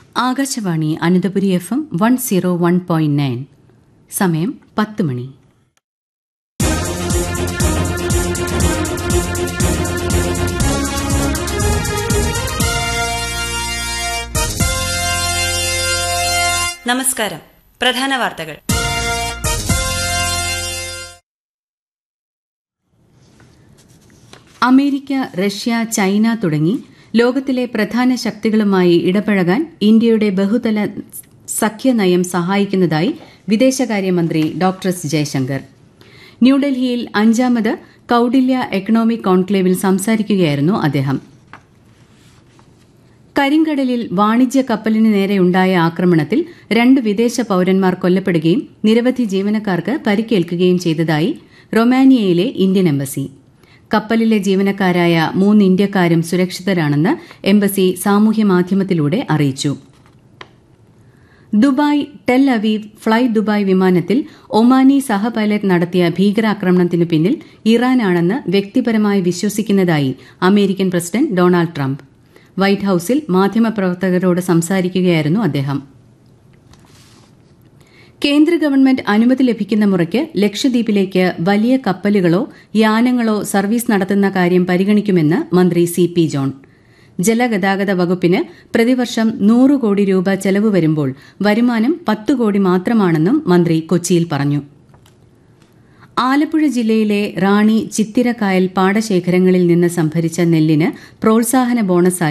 Akashvani Ananthapuri F M one zero one point nine സമയം പത്ത് മണി നമസ്കാരം പ്രധാന വാർത്തകൾ അമേരിക്ക റഷ്യ ചൈന തുടങ്ങി ലോകത്തിലെ പ്രധാന ശക്തികളുമായി ഇടപഴകാൻ ഇന്ത്യയുടെ ബഹുതല സഖ്യനയം സഹായിക്കുന്നതായി വിദേശകാര്യമന്ത്രി ഡോക്ടർ എസ് ജയശങ്കർ ന്യൂഡൽഹിയിൽ അഞ്ചാമത് കൌഡില്യ എക്കണോമിക് കോൺക്ലേവിൽ സംസാരിക്കുകയായിരുന്നു അദ്ദേഹം കരിങ്കടലിൽ വാണിജ്യ കപ്പലിന് നേരെയുണ്ടായ ആക്രമണത്തിൽ രണ്ട് വിദേശ പൌരന്മാർ കൊല്ലപ്പെടുകയും നിരവധി ജീവനക്കാർക്ക് പരിക്കേൽക്കുകയും ചെയ്തതായി റൊമാനിയയിലെ ഇന്ത്യൻ എംബസി കപ്പലിലെ ജീവനക്കാരായ മൂന്ന് ഇന്ത്യക്കാരും സുരക്ഷിതരാണെന്ന് എംബസി സാമൂഹ്യമാധ്യമത്തിലൂടെ അറിയിച്ചു Dubai Tel Aviv Fly Dubai വിമാനത്തിൽ ഒമാനി സഹ പൈലറ്റ് നടത്തിയ ഭീകരാക്രമണത്തിനു പിന്നിൽ ഇറാനാണെന്ന് വ്യക്തിപരമായി വിശ്വസിക്കുന്നതായി American president Donald Trump White ഹൌസിൽ മാധ്യമപ്രവർത്തകരോട് സംസാരിക്കുകയായിരുന്നു അദ്ദേഹം കേന്ദ്ര ഗവൺമെന്റ് അനുമതി ലഭിക്കുന്ന മുറയ്ക്ക് ലക്ഷദ്വീപിലേക്ക് വലിയ കപ്പലുകളോ യാനങ്ങളോ സർവീസ് നടത്തുന്ന കാര്യം പരിഗണിക്കുമെന്ന് മന്ത്രി സി പി ജോൺ ജലഗതാഗത വകുപ്പിന് പ്രതിവർഷം നൂറ് കോടി രൂപ ചെലവ് വരുമ്പോൾ വരുമാനം പത്ത് കോടി മാത്രമാണെന്നും മന്ത്രി കൊച്ചിയിൽ പറഞ്ഞു ആലപ്പുഴ ജില്ലയിലെ റാണി ചിത്തിരക്കായൽ പാടശേഖരങ്ങളിൽ നിന്ന് സംഭരിച്ച നെല്ലിന് പ്രോത്സാഹന ബോണസായി